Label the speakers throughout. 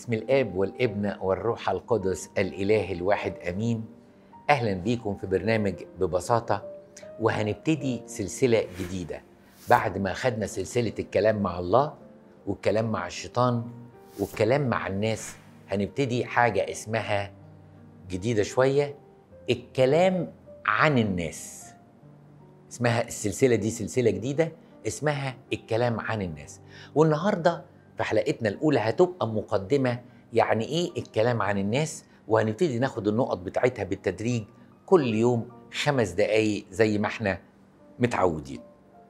Speaker 1: باسم الاب والابن والروح القدس الاله الواحد امين اهلا بيكم في برنامج ببساطه وهنبتدي سلسله جديده بعد ما خدنا سلسله الكلام مع الله والكلام مع الشيطان والكلام مع الناس هنبتدي حاجه اسمها جديده شويه الكلام عن الناس اسمها السلسله دي سلسله جديده اسمها الكلام عن الناس والنهارده في حلقتنا الاولى هتبقى مقدمه يعني ايه الكلام عن الناس وهنبتدي ناخد النقط بتاعتها بالتدريج كل يوم خمس دقايق زي ما احنا متعودين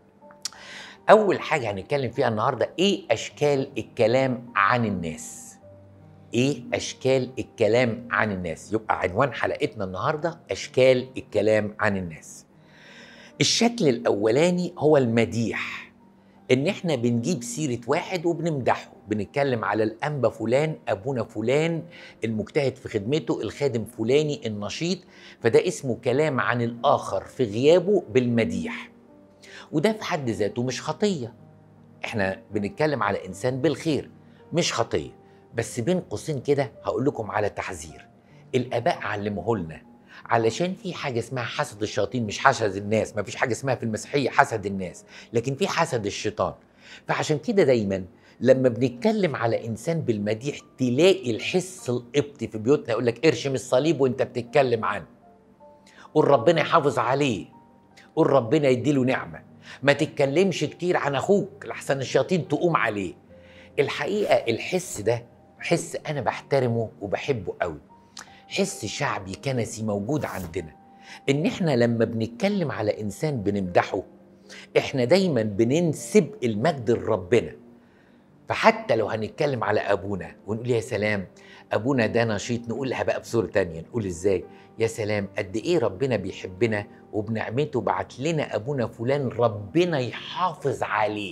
Speaker 1: اول حاجه هنتكلم فيها النهارده ايه اشكال الكلام عن الناس ايه اشكال الكلام عن الناس يبقى عنوان حلقتنا النهارده اشكال الكلام عن الناس الشكل الاولاني هو المديح ان احنا بنجيب سيره واحد وبنمدحه بنتكلم على الانبا فلان ابونا فلان المجتهد في خدمته الخادم فلاني النشيط فده اسمه كلام عن الاخر في غيابه بالمديح وده في حد ذاته مش خطيه احنا بنتكلم على انسان بالخير مش خطيه بس بين قوسين كده هقول لكم على تحذير الاباء علموه لنا علشان في حاجه اسمها حسد الشياطين مش حسد الناس ما فيش حاجه اسمها في المسيحيه حسد الناس لكن في حسد الشيطان فعشان كده دايما لما بنتكلم على انسان بالمديح تلاقي الحس القبطي في بيوتنا يقول لك ارشم الصليب وانت بتتكلم عنه قول ربنا يحافظ عليه قول ربنا يديله نعمه ما تتكلمش كتير عن اخوك لحسن الشياطين تقوم عليه الحقيقه الحس ده حس انا بحترمه وبحبه قوي حس شعبي كنسي موجود عندنا ان احنا لما بنتكلم على انسان بنمدحه احنا دايما بننسب المجد لربنا فحتى لو هنتكلم على ابونا ونقول يا سلام ابونا ده نشيط نقولها بقى بصوره تانية نقول ازاي يا سلام قد ايه ربنا بيحبنا وبنعمته بعت لنا ابونا فلان ربنا يحافظ عليه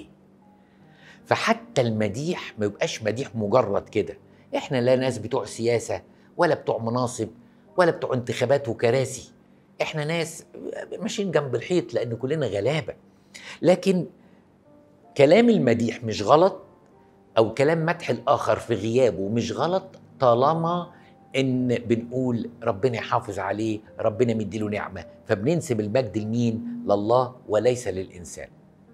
Speaker 1: فحتى المديح ما يبقاش مديح مجرد كده احنا لا ناس بتوع سياسه ولا بتوع مناصب ولا بتوع انتخابات وكراسي احنا ناس ماشيين جنب الحيط لان كلنا غلابه لكن كلام المديح مش غلط او كلام مدح الاخر في غيابه مش غلط طالما ان بنقول ربنا يحافظ عليه ربنا مديله نعمه فبننسب المجد لمين لله وليس للانسان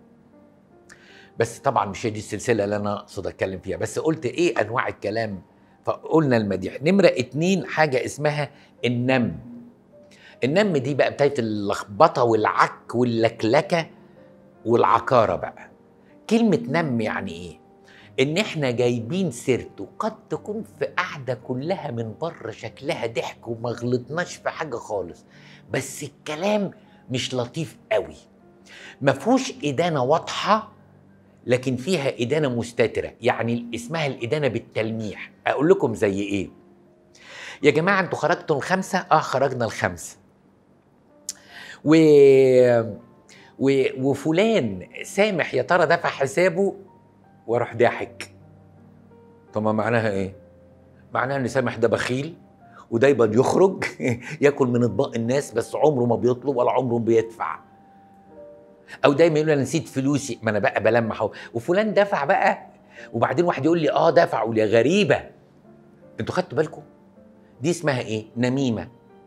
Speaker 1: بس طبعا مش هي دي السلسله اللي انا اقصد اتكلم فيها بس قلت ايه انواع الكلام فقلنا المديح نمرة اتنين حاجة اسمها النم النم دي بقى بتاعت اللخبطة والعك واللكلكة والعكارة بقى كلمة نم يعني ايه؟ ان احنا جايبين سيرته قد تكون في قاعدة كلها من بره شكلها ضحك وما غلطناش في حاجة خالص بس الكلام مش لطيف قوي ما فيهوش إدانة واضحة لكن فيها إدانة مستترة يعني اسمها الإدانة بالتلميح أقول لكم زي إيه يا جماعة أنتوا خرجتوا الخمسة آه خرجنا الخمسة و... و... وفلان سامح يا ترى دفع حسابه واروح ضاحك طب ما معناها ايه معناها ان سامح ده بخيل ودايما يخرج ياكل من اطباق الناس بس عمره ما بيطلب ولا عمره بيدفع او دايما يقول انا نسيت فلوسي ما انا بقى بلمح اهو وفلان دفع بقى وبعدين واحد يقول لي اه دفع يا غريبه انتوا خدتوا بالكم دي اسمها ايه نميمه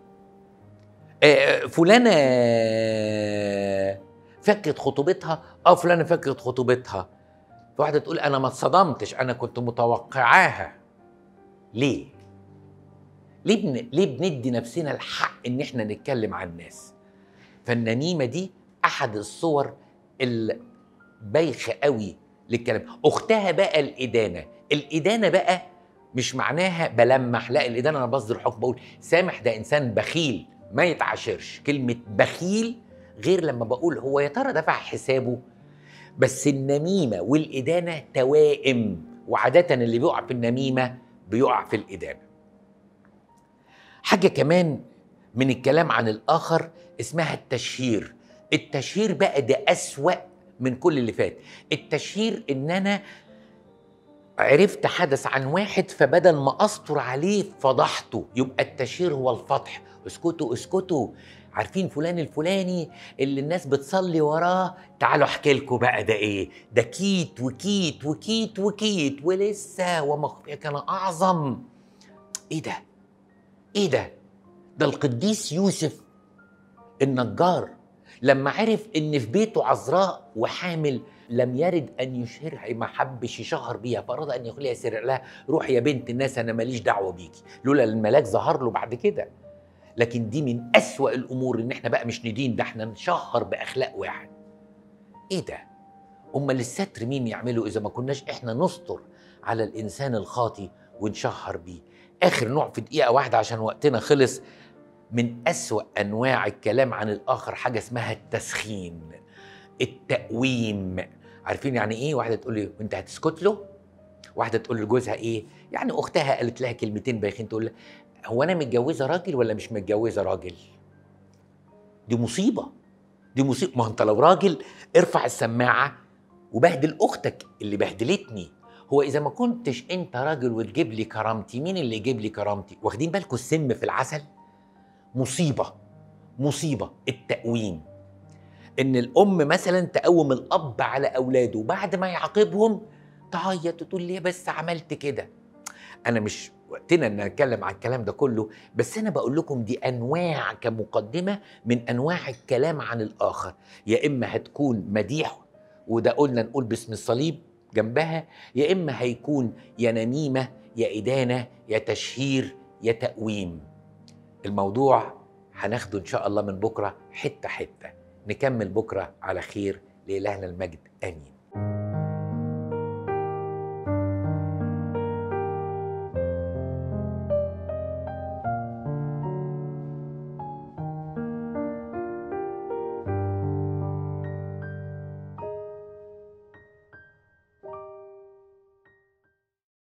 Speaker 1: آه فلانه فكت خطوبتها اه فلانه فكت خطوبتها فواحده تقول انا ما اتصدمتش انا كنت متوقعاها ليه ليه بن... ليه بندي نفسنا الحق ان احنا نتكلم عن الناس فالنميمه دي احد الصور البايخه قوي للكلام اختها بقى الادانه الادانه بقى مش معناها بلمح لا الادانه انا بصدر حكم بقول سامح ده انسان بخيل ما يتعاشرش كلمه بخيل غير لما بقول هو يا ترى دفع حسابه بس النميمه والادانه توائم وعاده اللي بيقع في النميمه بيقع في الادانه حاجه كمان من الكلام عن الاخر اسمها التشهير التشهير بقى ده أسوأ من كل اللي فات التشهير ان انا عرفت حدث عن واحد فبدل ما استر عليه فضحته يبقى التشهير هو الفضح اسكتوا اسكتوا عارفين فلان الفلاني اللي الناس بتصلي وراه تعالوا احكي لكم بقى ده ايه ده كيت وكيت وكيت وكيت ولسه ومخفيك كان اعظم ايه ده ايه ده ده القديس يوسف النجار لما عرف ان في بيته عذراء وحامل لم يرد ان يشهرها ما حبش يشهر بيها فاراد ان يخليها سر لها روح يا بنت الناس انا ماليش دعوه بيكي لولا الملاك ظهر له بعد كده لكن دي من أسوأ الأمور إن إحنا بقى مش ندين ده إحنا نشهر بأخلاق واحد إيه ده؟ أمال الستر مين يعمله إذا ما كناش إحنا نستر على الإنسان الخاطي ونشهر بيه آخر نوع في دقيقة واحدة عشان وقتنا خلص من أسوأ أنواع الكلام عن الآخر حاجة اسمها التسخين التقويم عارفين يعني إيه؟ واحدة تقول لي وأنت هتسكت له؟ واحدة تقول لجوزها إيه؟ يعني أختها قالت لها كلمتين بايخين تقول لها هو انا متجوزه راجل ولا مش متجوزه راجل دي مصيبه دي مصيبه ما انت لو راجل ارفع السماعه وبهدل اختك اللي بهدلتني هو اذا ما كنتش انت راجل وتجيب لي كرامتي مين اللي يجيب لي كرامتي واخدين بالكم السم في العسل مصيبه مصيبه التقويم ان الام مثلا تقوم الاب على اولاده بعد ما يعاقبهم تعيط وتقول ليه بس عملت كده انا مش وقتنا ان نتكلم عن الكلام ده كله بس انا بقول لكم دي انواع كمقدمه من انواع الكلام عن الاخر يا اما هتكون مديح وده قلنا نقول باسم الصليب جنبها يا اما هيكون يا نميمه يا ادانه يا تشهير يا تقويم الموضوع هناخده ان شاء الله من بكره حته حته نكمل بكره على خير لالهنا المجد امين